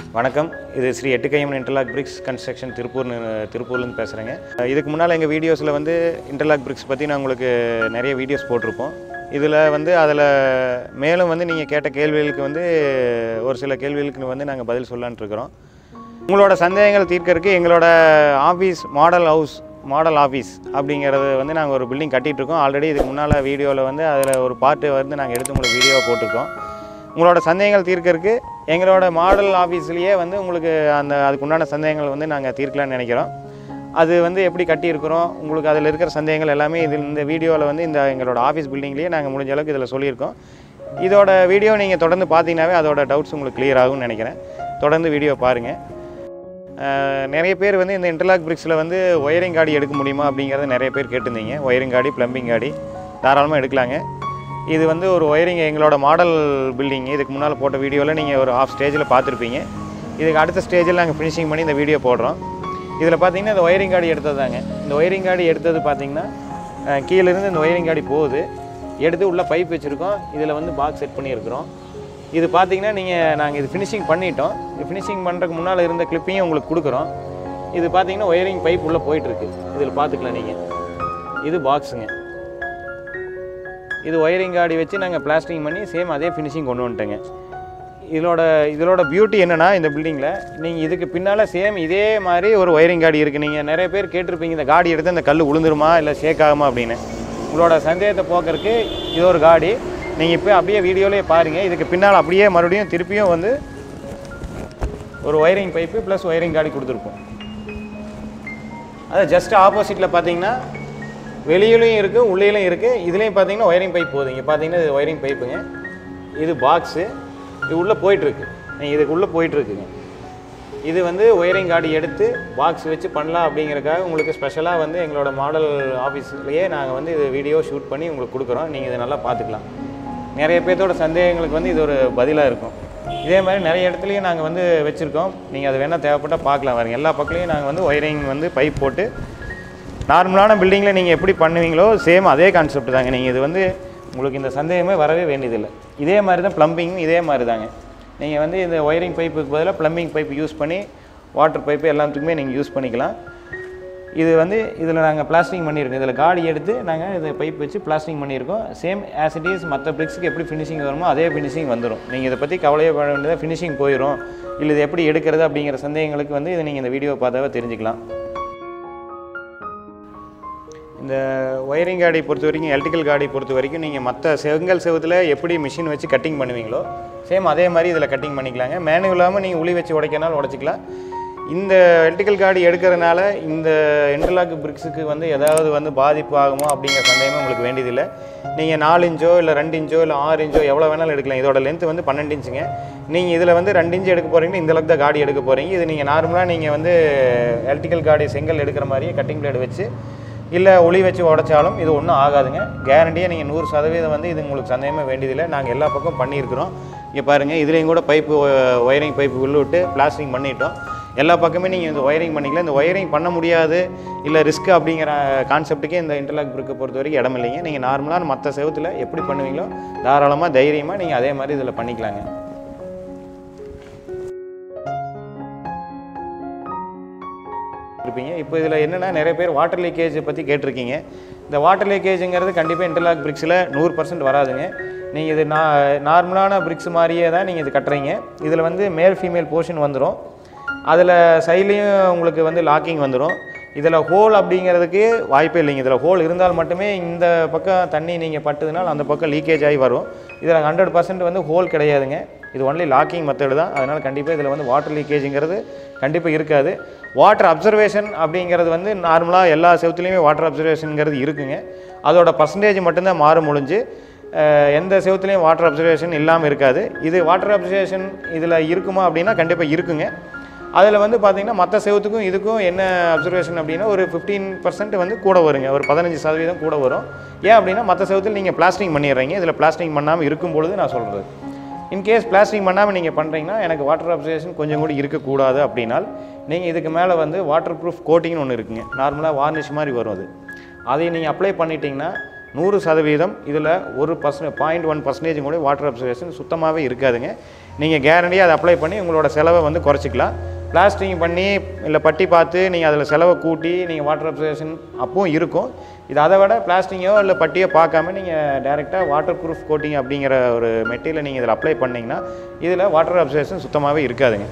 வணக்கம் இது Shri Ettukkaiyamman interlock bricks construction Tiruppur திருப்பூர்லேருந்து பேசுகிறேங்க இதுக்கு முன்னால் எங்கள் வீடியோஸில் வந்து இன்டர்லாக் பிரிக்ஸ் பற்றி நான் உங்களுக்கு நிறைய வீடியோஸ் போட்டிருப்போம் இதில் வந்து அதில் மேலும் வந்து நீங்கள் கேட்ட கேள்விகளுக்கு வந்து ஒரு சில கேள்விகளுக்கு வந்து நாங்கள் பதில் சொல்லலான்ட்டு இருக்கிறோம் உங்களோட சந்தேகங்கள் தீர்க்கறதுக்கு எங்களோட office model house model office அப்படிங்கிறது வந்து நாங்கள் ஒரு பில்டிங் கட்டிகிட்டு இருக்கோம் ஆல்ரெடி இதுக்கு முன்னால் வீடியோவில் வந்து அதில் ஒரு பார்ட்டு வந்து நாங்கள் எடுத்து உங்களுக்கு வீடியோவை போட்டிருக்கோம் உங்களோட சந்தேகங்கள் தீர்க்கறதுக்கு எங்களோட மாடல் ஆஃபீஸ்லேயே வந்து உங்களுக்கு அந்த அதுக்கு உண்டான சந்தேகங்கள் வந்து நாங்கள் தீர்க்கலாம்னு நினைக்கிறோம் அது வந்து எப்படி கட்டியிருக்கிறோம் உங்களுக்கு அதில் இருக்கிற சந்தேகங்கள் எல்லாமே இதில் இந்த வீடியோவில் வந்து இந்த எங்களோட ஆஃபீஸ் பில்டிங்லேயே நாங்கள் முடிஞ்ச அளவுக்கு இதில் சொல்லியிருக்கோம் இதோட வீடியோ நீங்கள் தொடர்ந்து பார்த்தீங்கன்னாவே அதோட டவுட்ஸ் உங்களுக்கு கிளியர் ஆகும்னு நினைக்கிறேன் தொடர்ந்து வீடியோ பாருங்கள் அஹ் நிறைய பேர் வந்து இந்த இன்டர்லாக் பிரிக்ஸில் வந்து ஒயரிங் காடி எடுக்க முடியுமா அப்படிங்கிறத நிறைய பேர் கேட்டிருந்தீங்க ஒயரிங் காடி ப்ளம்பிங் காடி தாராளமாக எடுக்கலாங்க இது வந்து ஒரு ஒயரிங் எங்களோட மாடல் பில்டிங் இதுக்கு முன்னால் போட்ட வீடியோவில் நீங்கள் ஒரு ஆஃப் ஸ்டேஜில் பார்த்துருப்பீங்க இதுக்கு அடுத்த ஸ்டேஜில் நாங்கள் ஃபினிஷிங் பண்ணி இந்த வீடியோ போடுறோம் இதில் பார்த்தீங்கன்னா இந்த ஒயரிங் காடி எடுத்தது தாங்க இந்த ஒயரிங் காடி எடுத்தது பார்த்தீங்கன்னா அஹ் கீழேருந்து இந்த ஒயரிங் காடி போகுது எடுத்து உள்ள பைப் வச்சுருக்கோம் இதில் வந்து பாக்ஸ் செட் பண்ணியிருக்கிறோம் இது பார்த்தீங்கன்னா நீங்கள் நாங்கள் இது ஃபினிஷிங் பண்ணிட்டோம் இது ஃபினிஷிங் பண்ணுறதுக்கு முன்னால் இருந்த கிளிப்பையும் உங்களுக்கு கொடுக்குறோம் இது பார்த்தீங்கன்னா ஒயரிங் பைப் உள்ளே போயிட்டுருக்கு இதில் பார்த்துக்கலாம் நீங்கள் இது பாக்ஸுங்க இது ஒயரிங் காடி வச்சு நாங்கள் பிளாஸ்டிங் பண்ணி சேம் அதே ஃபினிஷிங் கொண்டு வந்துட்டோங்க இதோட இதோட பியூட்டி என்னென்னா இந்த பில்டிங்கில் நீங்கள் இதுக்கு பின்னால் சேம் இதே மாதிரி ஒரு ஒயரிங் காடி இருக்குது நீங்கள் நிறைய பேர் கேட்டிருப்பீங்க இந்த காடி எடுத்து இந்த கல் உளுந்துருமா இல்லை ஷேக் ஆகுமா அப்படின்னு உங்களோட சந்தேகத்தை போக்குறதுக்கு இது ஒரு காடி நீங்கள் இப்போ அப்படியே வீடியோலேயே பாருங்கள் இதுக்கு பின்னால் அப்படியே மறுபடியும் திருப்பியும் வந்து ஒரு ஒயரிங் பைப்பு ப்ளஸ் ஒயரிங் காடி கொடுத்துருப்போம் அது ஜஸ்ட் ஆப்போசிட்டில் பார்த்தீங்கன்னா வெளியிலையும் இருக்குது உள்ளேயும் இருக்குது இதுலேயும் பார்த்தீங்கன்னா ஒயரிங் பைப் போகுது இங்கே பார்த்தீங்கன்னா இது ஒயரிங் பைப்புங்க இது பாக்ஸு இது உள்ளே போயிட்டுருக்கு நீங்கள் இதுக்கு உள்ளே போயிட்டுருக்குங்க இது வந்து ஒயரிங் கார்டு எடுத்து பாக்ஸ் வச்சு பண்ணலாம் அப்படிங்கிறக்காக உங்களுக்கு ஸ்பெஷலாக வந்து எங்களோட மாடல் ஆஃபீஸ்லேயே நாங்கள் வந்து இது வீடியோ ஷூட் பண்ணி உங்களுக்கு கொடுக்குறோம் நீங்கள் இதை நல்லா பார்த்துக்கலாம் நிறைய பேர்த்தோட சந்தேகங்களுக்கு வந்து இது ஒரு பதிலாக இருக்கும் இதே மாதிரி நிறைய இடத்துலையும் நாங்கள் வந்து வச்சுருக்கோம் நீங்கள் அது வேணால் தேவைப்பட்டால் பார்க்கலாம் பாருங்க எல்லா பக்கத்துலையும் நாங்கள் வந்து ஒயரிங் வந்து பைப் போட்டு நார்மலான பில்டிங்கில் நீங்கள் எப்படி பண்ணுவீங்களோ சேம் அதே கான்செப்ட் தாங்க நீங்கள் இது வந்து உங்களுக்கு இந்த சந்தேகமே வரவே வேண்டியதில்லை இதே மாதிரி தான் ப்ளம்பிங்கும் இதே மாதிரி தாங்க நீங்கள் வந்து இந்த ஒயரிங் பைப்புக்கு பதிலாக ப்ளம்பிங் பைப் யூஸ் பண்ணி வாட்டர் பைப்பு எல்லாத்துக்குமே நீங்கள் யூஸ் பண்ணிக்கலாம் இது வந்து இதில் நாங்கள் பிளாஸ்டிங் பண்ணியிருக்கோம் இதில் காடி எடுத்து நாங்கள் இதை பைப் வச்சு பிளாஸ்டிங் பண்ணியிருக்கோம் சேம் ஆஸ் இட் இஸ் மற்ற பிரிக்ஸுக்கு எப்படி ஃபினிஷிங் வருமோ அதே ஃபினிஷிங் வந்துடும் நீங்கள் இதை பற்றி கவலையே பட வேண்டியதாக ஃபினிஷிங் போயிடும் இல்லை இது எப்படி எடுக்கிறது அப்படிங்கிற சந்தேகங்களுக்கு வந்து இதை நீங்கள் இந்த வீடியோ பார்த்தாவே தெரிஞ்சுக்கலாம் இந்த ஒயரிங் காடி பொறுத்த வரைக்கும் எலக்ட்ரிக்கல் காடி பொறுத்த வரைக்கும் நீங்கள் மற்ற செங்கல் செவத்தில் எப்படி மிஷின் வச்சு கட்டிங் பண்ணுவீங்களோ சேம் அதே மாதிரி இதில் கட்டிங் பண்ணிக்கலாங்க மேனுவலாமல் நீங்கள் உளி வச்சு உடைக்கனாலும் உடைச்சிக்கலாம் இந்த எலக்ட்ரிக்கல் காடி எடுக்கிறதுனால இந்த இன்டர்லாக் பிரிக்ஸுக்கு வந்து ஏதாவது வந்து பாதிப்பு ஆகுமோ அப்படிங்கிற சந்தேகமே உங்களுக்கு வேண்டியதில்லை நீங்கள் நாலு இன்ச்சோ இல்லை ரெண்டு இன்ச்சோ இல்லை ஆறு இன்ச்சோ எவ்வளோ வேணாலும் எடுக்கலாம் இதோட லென்த் வந்து பன்னெண்டு இன்ச்சுங்க நீங்கள் இதில் வந்து ரெண்டு இன்ச்சு எடுக்க போகிறீங்கன்னா இந்த அளவுக்கு தான் காடி எடுக்க போகிறீங்க இது நீங்கள் நார்மலாக நீங்கள் வந்து எலக்ட்ரிக்கல் காடி செங்கல் எடுக்கிற மாதிரியே கட்டிங் பிளேடு வச்சு இல்லை ஒளி வச்சு உடைச்சாலும் இது ஒன்றும் ஆகாதுங்க கேரண்டியாக நீங்கள் நூறு சதவீதம் வந்து இது உங்களுக்கு சந்தேகமே வேண்டியதில்லை நாங்கள் எல்லா பக்கம் பண்ணியிருக்கிறோம் இங்கே பாருங்கள் இதுலேயும் கூட பைப்பு ஒயரிங் பைப்பு உள்ள விட்டு பிளாஸ்டிங் பண்ணிட்டோம் எல்லா பக்கமே நீங்கள் இந்த ஒயரிங் பண்ணிக்கலாம் இந்த ஒயரிங் பண்ண முடியாது இல்லை ரிஸ்க் அப்படிங்கிற கான்செப்ட்டுக்கே இந்த இன்டர்லாக் பிரிக்கை பொறுத்த வரைக்கும் இடம் இல்லைங்க நீங்கள் நார்மலான மற்ற செவத்தில் எப்படி பண்ணுவீங்களோ தாராளமாக தைரியமாக நீங்கள் அதே மாதிரி இதில் பண்ணிக்கலாங்க இருப்பீங்க இப்போ இதில் என்னென்னா நிறைய பேர் வாட்டர் லீக்கேஜ் பற்றி கேட்டிருக்கீங்க இந்த வாட்டர் லீக்கேஜுங்கிறது கண்டிப்பாக இன்டர்லாக் பிரிக்ஸில் நூறு பர்சன்ட் வராதுங்க நீங்கள் இது நா நார்மலான பிரிக்ஸ் மாதிரியே தான் நீங்கள் இது கட்டுறீங்க இதில் வந்து மேல் ஃபீமேல் போர்ஷன் வந்துடும் அதில் சைட்லேயும் உங்களுக்கு வந்து லாக்கிங் வந்துடும் இதில் ஹோல் அப்படிங்கிறதுக்கு வாய்ப்பே இல்லைங்க இதில் ஹோல் இருந்தால் மட்டுமே இந்த பக்கம் தண்ணி நீங்கள் பட்டுதுனால் அந்த பக்கம் லீக்கேஜ் ஆகி வரும் இதில் ஹண்ட்ரட் பர்சன்ட் வந்து ஹோல் கிடையாதுங்க இது ஒன்லி லாக்கிங் மெத்தடு தான் அதனால் கண்டிப்பாக இதில் வந்து வாட்டர் லீக்கேஜுங்கிறது கண்டிப்பாக இருக்காது வாட்டர் அப்சர்வேஷன் அப்படிங்கிறது வந்து நார்மலாக எல்லா செவத்துலேயுமே வாட்டர் அப்சர்வேஷனுங்கிறது இருக்குங்க அதோட பர்சன்டேஜ் மட்டும்தான் மாற முடிஞ்சு அஹ், எந்த செவத்துலேயும் வாட்டர் அப்சர்வேஷன் இல்லாமல் இருக்காது இது வாட்டர் அப்சர்வேஷன் இதில் இருக்குமா அப்படின்னா கண்டிப்பாக இருக்குங்க அதில் வந்து பார்த்தீங்கன்னா மற்ற செவத்துக்கும் இதுக்கும் என்ன அப்சர்வேஷன் அப்படின்னா ஒரு ஃபிஃப்டீன் பர்சன்ட் வந்து கூட வருங்க ஒரு பதினஞ்சு சதவீதம் கூட வரும் ஏன் அப்படின்னா மற்ற செவத்தில் நீங்கள் பிளாஸ்டிங் பண்ணிடுறீங்க இதில் பிளாஸ்டிங் பண்ணாமல் இருக்கும் பொழுது நான் சொல்கிறது இன்கேஸ் பிளாஸ்டிங் பண்ணாமல் நீங்கள் பண்ணுறீங்கன்னா எனக்கு வாட்டர் அப்சர்வேஷன் கொஞ்சம் கூட இருக்கக்கூடாது அப்படின்னால் நீங்கள் இதுக்கு மேலே வந்து வாட்டர் ப்ரூஃப் கோட்டிங்னு ஒன்று இருக்குங்க நார்மலாக வார்னிஷ் மாதிரி வரும் அது அதை நீங்கள் அப்ளை பண்ணிட்டீங்கன்னா நூறு சதவீதம் இதில் ஒரு பர்சன்ட் பாயிண்ட் ஒன் பர்சன்டேஜ் கூட வாட்டர் அப்சர்வேஷன் சுத்தமாகவே இருக்காதுங்க நீங்கள் கேரண்டியாக அதை அப்ளை பண்ணி உங்களோட செலவை வந்து குறைச்சிக்கலாம் பிளாஸ்டிங் பண்ணி இல்லை பட்டி பார்த்து நீங்கள் அதில் செலவை கூட்டி நீங்கள் வாட்டர் அப்சர்வேஷன் அப்பவும் இருக்கும் இது அதை விட பிளாஸ்டிங்கோ இல்லை பட்டியோ பார்க்காம நீங்கள் டேரெக்டாக வாட்டர் ப்ரூஃப் கோட்டிங் அப்படிங்கிற ஒரு மெட்டீரியலை நீங்கள் இதில் அப்ளை பண்ணிங்கன்னா இதில் வாட்டர் அப்சர்வேஷன் சுத்தமாகவே இருக்காதுங்க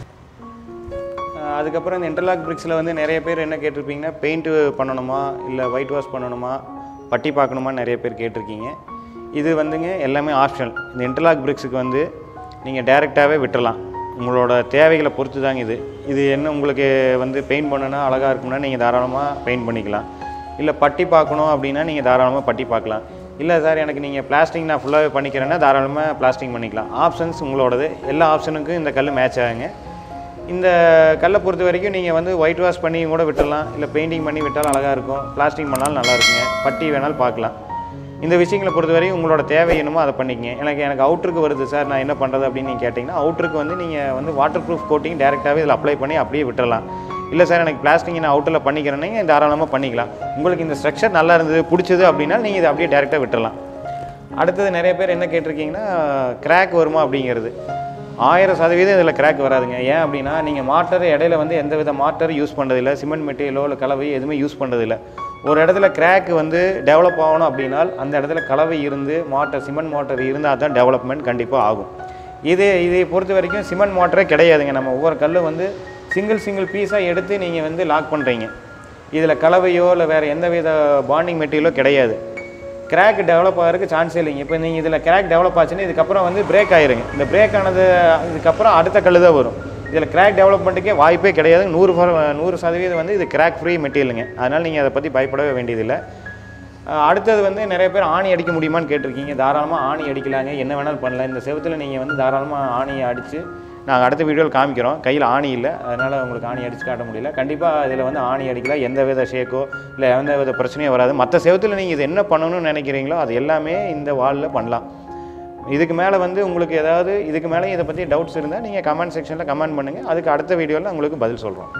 அஹ் அதுக்கப்புறம் இந்த இன்டர்லாக் பிரிக்ஸில் வந்து நிறைய பேர் என்ன கேட்டிருப்பீங்கன்னா பெயிண்ட்டு பண்ணணுமா இல்லை ஒயிட் வாஷ் பண்ணணுமா பட்டி பார்க்கணுமா நிறைய பேர் கேட்டிருக்கீங்க இது வந்துங்க எல்லாமே ஆப்ஷனல் இந்த இன்டர்லாக் பிரிக்ஸுக்கு வந்து நீங்கள் டைரெக்டாகவே விட்டுறலாம் உங்களோட தேவைகளை பொறுத்து தாங்க இது இது என்ன உங்களுக்கு வந்து பெயிண்ட் பண்ணணும்னா அழகாக இருக்கும்னா நீங்கள் தாராளமாக பெயிண்ட் பண்ணிக்கலாம் இல்லை பட்டி பார்க்கணும் அப்படின்னா நீங்கள் தாராளமாக பட்டி பார்க்கலாம் இல்லை சார் எனக்கு நீங்கள் பிளாஸ்டிக் நான் ஃபுல்லாகவே பண்ணிக்கிறேன்னா தாராளமாக பிளாஸ்டிக் பண்ணிக்கலாம் ஆப்ஷன்ஸ் உங்களோடது எல்லா ஆப்ஷனுக்கும் இந்த கல் மேட்ச் ஆகுங்க இந்த கல்லை பொறுத்த வரைக்கும் நீங்கள் வந்து ஒயிட் வாஷ் பண்ணி கூட விட்டுடலாம் இல்லை பெயிண்டிங் பண்ணி விட்டாலும் அழகாக இருக்கும் பிளாஸ்டிக் பண்ணாலும் நல்லா இருக்குங்க பட்டி வேணாலும் பார்க்கலாம் இந்த விஷயங்களை பொறுத்த வரைக்கும் உங்களோட தேவை என்னமோ அதை பண்ணிக்கங்க எனக்கு எனக்கு அவுட்ருக்கு வருது சார் நான் என்ன பண்ணுறது அப்படின்னு நீங்கள் கேட்டிங்கன்னா அவுட்ருக்கு வந்து நீங்கள் வந்து வாட்டர் ப்ரூஃப் கோட்டிங் டேரெக்டாகவே இதில் அப்ளை பண்ணி அப்படியே விட்டுறலாம் இல்லை சார் எனக்கு பிளாஸ்டிக் நான் அவுட்டில் பண்ணிக்கிறேன்னு தாராளமாக பண்ணிக்கலாம் உங்களுக்கு இந்த ஸ்ட்ரக்சர் நல்லா இருந்தது பிடிச்சது அப்படின்னா நீங்கள் இதை அப்படியே டேரெக்டாக விட்டுறலாம் அடுத்தது நிறைய பேர் என்ன கேட்டிருக்கீங்கன்னா கிராக் வருமா அப்படிங்கிறது ஆயிரம் சதவீதம் இதில் கிராக் வராதுங்க ஏன் அப்படின்னா நீங்கள் மாட்டர் இடையில வந்து எந்த வித மாட்டர் யூஸ் பண்ணுறதில்ல சிமெண்ட் மெட்டீரியலோ இல்லை கலவை எதுவுமே யூஸ் பண்ணுறதில்ல ஒரு இடத்துல கிராக் வந்து டெவலப் ஆகணும் அப்படின்னால் அந்த இடத்துல கலவை இருந்து மாட்டர் சிமெண்ட் மாட்டர் இருந்தால் தான் டெவலப்மெண்ட் கண்டிப்பாக ஆகும் இது இதை பொறுத்த வரைக்கும் சிமெண்ட் மாட்டரே கிடையாதுங்க நம்ம ஒவ்வொரு கல் வந்து சிங்கிள் சிங்கிள் பீஸாக எடுத்து நீங்கள் வந்து லாக் பண்ணுறீங்க இதில் கலவையோ இல்லை வேறு எந்த வித பாண்டிங் மெட்டீரியலோ கிடையாது கிராக் டெவலப் ஆகிறதுக்கு சான்ஸே இல்லைங்க இப்போ நீங்கள் இதில் கிராக் டெவலப் ஆச்சுன்னா இதுக்கப்புறம் வந்து பிரேக் ஆயிருங்க இந்த பிரேக் ஆனது இதுக்கப்புறம் அடுத்த கல் தான் வரும் இதில் கிராக் டெவலப்மெண்ட்டுக்கே வாய்ப்பே கிடையாது நூறு பர் நூறு சதவீதம் வந்து இது கிராக் ஃப்ரீ மெட்டீரியலுங்க அதனால் நீங்கள் அதை பற்றி பயப்படவே வேண்டியதில்லை அஹ் அடுத்தது வந்து நிறைய பேர் ஆணி அடிக்க முடியுமான்னு கேட்டிருக்கீங்க தாராளமாக ஆணி அடிக்கலாங்க என்ன வேணாலும் பண்ணலாம் இந்த செவத்தில் நீங்கள் வந்து தாராளமாக ஆணியை அடித்து நாங்கள் அடுத்த வீடியோவில் காமிக்கிறோம் கையில் ஆணி இல்லை அதனால் உங்களுக்கு ஆணி அடித்து காட்ட முடியல கண்டிப்பாக இதில் வந்து ஆணி அடிக்கலாம் எந்த வித ஷேக்கோ இல்லை எந்த வித பிரச்சனையும் வராது மற்ற செவத்தில் நீங்கள் இது என்ன பண்ணணும்னு நினைக்கிறீங்களோ அது எல்லாமே இந்த வாலில் பண்ணலாம் இதுக்கு மேலே வந்து உங்களுக்கு ஏதாவது இதுக்கு மேலே இதை பற்றி டவுட்ஸ் இருந்தால் நீங்கள் கமெண்ட் செக்ஷனில் கமெண்ட் பண்ணுங்கள் அதுக்கு அடுத்த வீடியோவில் உங்களுக்கு பதில் சொல்கிறோம்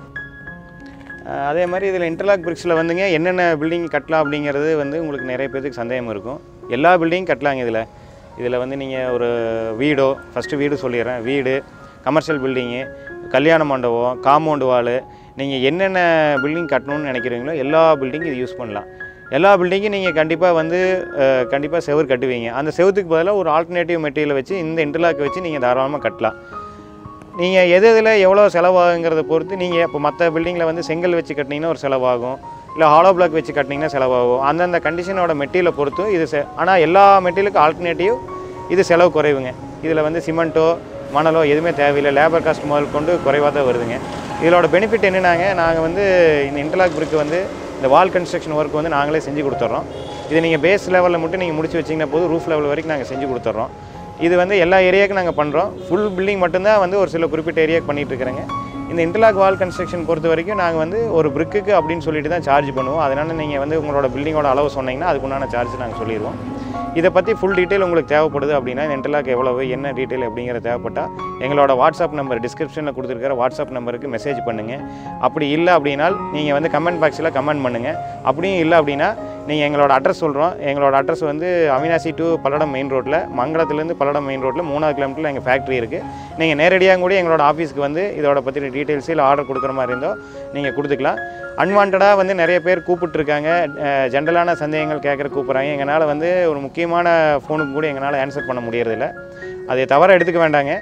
அஹ் அதே மாதிரி இதில் இன்டர்லாக் பிரிக்ஸில் வந்துங்க என்னென்ன பில்டிங் கட்டலாம் அப்படிங்கிறது வந்து உங்களுக்கு நிறைய பேருக்கு சந்தேகம் இருக்கும் எல்லா பில்டிங் கட்டலாங்க இதில் இதில் வந்து நீங்கள் ஒரு வீடோ ஃபஸ்ட்டு வீடு சொல்லிடுறேன் வீடு கமர்ஷியல் பில்டிங்கு கல்யாண மண்டபம் காம்பவுண்டு வால் நீங்கள் என்னென்ன பில்டிங் கட்டணும்னு நினைக்கிறீங்களோ எல்லா பில்டிங்கும் இது யூஸ் பண்ணலாம் எல்லா பில்டிங்கும் நீங்கள் கண்டிப்பாக வந்து கண்டிப்பாக செவுர் கட்டுவீங்க அந்த செவுத்துக்கு பதிலாக ஒரு ஆல்டர்னேட்டிவ் மெட்டீரியலை வச்சு இந்த இன்டர்லாக் வச்சு நீங்கள் தாராளமாக கட்டலாம் நீங்கள் எது எதில் எவ்வளோ செலவாகுங்கிறத பொறுத்து நீங்கள் இப்போ மற்ற பில்டிங்கில் வந்து செங்கல் வச்சு கட்டினீங்கன்னா ஒரு செலவாகும் இல்லை ஹாலோ பிளாக் வச்சு கட்டினீங்கன்னா செலவாகும் அந்தந்த கண்டிஷனோட மெட்டீரியலை பொறுத்து இது செ ஆனால் எல்லா மெட்டீரியலுக்கும் ஆல்டர்னேட்டிவ் இது செலவு குறைவுங்க இதில் வந்து சிமெண்ட்டோ மணலோ எதுவுமே தேவையில்லை லேபர் காஸ்ட் முதல் கொண்டு குறைவாக தான் வருதுங்க இதோட பெனிஃபிட் என்னன்னாங்க நாங்கள் வந்து இந்த இன்டர்லாக் பிரிக்கு வந்து இந்த வால் கன்ஸ்ட்ரக்ஷன் ஒர்க் வந்து நாங்களே செஞ்சு கொடுத்துட்றோம் இது நீங்கள் பேஸ் லெவலில் மட்டும் நீங்கள் முடிச்சு வச்சிங்கன்னா போதும் ரூஃப் லெவல் வரைக்கும் நாங்கள் செஞ்சு கொடுத்துட்றோம் இது வந்து எல்லா ஏரியாவுக்கும் நாங்கள் பண்ணுறோம் ஃபுல் பில்டிங் மட்டும்தான் வந்து ஒரு சில குறிப்பிட்ட ஏரியாவுக்கு பண்ணிட்டு இருக்கிறேங்க இந்த இன்டர்லாக் வால் கன்ஸ்ட்ரக்ஷன் பொறுத்த வரைக்கும் நாங்கள் வந்து ஒரு பிரிக்குக்கு அப்படின்னு சொல்லிட்டு தான் சார்ஜ் பண்ணுவோம் அதனால் நீங்கள் வந்து உங்களோட பில்டிங்கோட அளவு சொன்னீங்கன்னா அதுக்குண்டான சார்ஜ் நாங்கள் சொல்லிடுவோம் இதை பற்றி ஃபுல் டீட்டெயில் உங்களுக்கு தேவைப்படுது அப்படின்னா இந்த இன்டர்லாக் எவ்வளவு என்ன டீட்டெயில் அப்படிங்கிறது தேவைப்பட்டால் எங்களோட வாட்ஸ்அப் நம்பர் டிஸ்கிரிப்ஷனில் கொடுத்துருக்கிற வாட்ஸ்அப் நம்பருக்கு மெசேஜ் பண்ணுங்கள் அப்படி இல்லை அப்படின்னா நீங்கள் வந்து கமெண்ட் பாக்ஸில் கமெண்ட் பண்ணுங்கள் அப்படியும் இல்லை அப்படின்னா நீங்கள் எங்களோட அட்ரஸ் சொல்கிறோம் எங்களோட அட்ரஸ் வந்து அவினாசி டு பல்லடம் மெயின் ரோட்டில் மங்களத்துலேருந்து பல்லடம் மெயின் ரோட்டில் மூணாவது கிலோமீட்டரில் எங்கள் ஃபேக்ட்ரி இருக்குது நீங்கள் நேரடியாக கூட எங்களோட ஆஃபீஸ்க்கு வந்து இதோட பற்றின டீட்டெயில்ஸ் இல்லை ஆர்டர் கொடுக்குற மாதிரி இருந்தோ நீங்கள் கொடுத்துக்கலாம் அன்வான்டாக வந்து நிறைய பேர் கூப்பிட்டுருக்காங்க ஜென்ரலான சந்தேகங்கள் கேட்குற கூப்பிட்றாங்க எங்களால் வந்து ஒரு முக்கியமான ஃபோனுக்கு கூட எங்களால் ஆன்சர் பண்ண முடியறதில்ல அதை தவற எடுத்துக்க வேண்டாங்க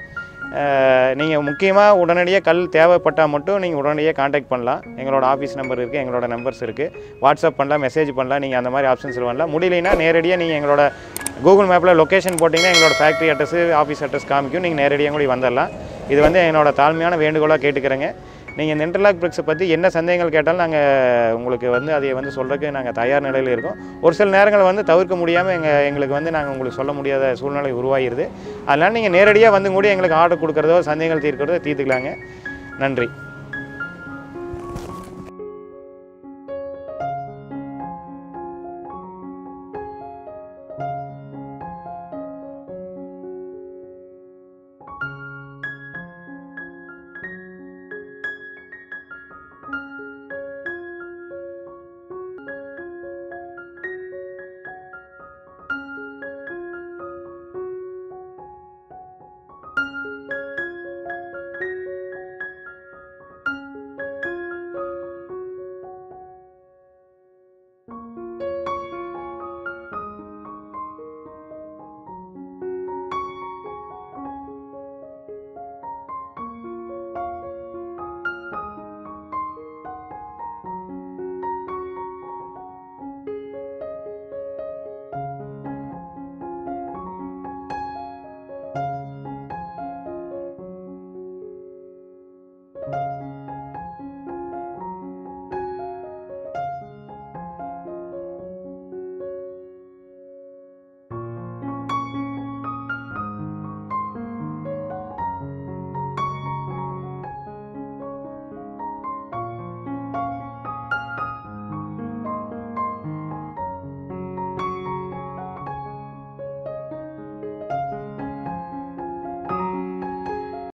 நீங்கள் முக்கியமாக உடனடியாக கல் தேவைப்பட்டால் மட்டும் நீங்கள் உடனடியாக காண்டாக்ட் பண்ணலாம் எங்களோட ஆஃபீஸ் நம்பர் இருக்குது எங்களோட நம்பர்ஸ் இருக்குது வாட்ஸ்அப் பண்ணலாம் மெசேஜ் பண்ணலாம் நீங்கள் அந்த மாதிரி ஆப்ஷன்ஸ் பண்ணலாம் முடியலைன்னா நேரடியாக நீங்கள் எங்களோட கூகுள் மேப்பில் லொக்கேஷன் போட்டிங்கன்னா எங்களோட ஃபேக்ட்ரி அட்ரஸ் ஆஃபீஸ் அட்ரஸ் காமிக்கும் நீங்கள் நேரடியாக கூட வந்துடலாம் இது வந்து என்னோட தாழ்மையான வேண்டுகோளாக கேட்டுக்கிறேங்க நீங்கள் இந்த இன்டர்லாக் பிரிக்ஸை பற்றி என்ன சந்தேகங்கள் கேட்டாலும் நாங்கள் உங்களுக்கு வந்து அதை வந்து சொல்கிறதுக்கு நாங்கள் தயார் நிலையில் இருக்கோம் ஒரு சில நேரங்கள் வந்து தவிர்க்க முடியாமல் எங்கள் எங்களுக்கு வந்து நாங்கள் உங்களுக்கு சொல்ல முடியாத சூழ்நிலை உருவாகிடுது அதனால் நீங்கள் நேரடியாக வந்து கூட எங்களுக்கு ஆர்டர் கொடுக்குறதோ சந்தேகங்கள் தீர்க்கிறதோ தீர்த்துக்கலாங்க நன்றி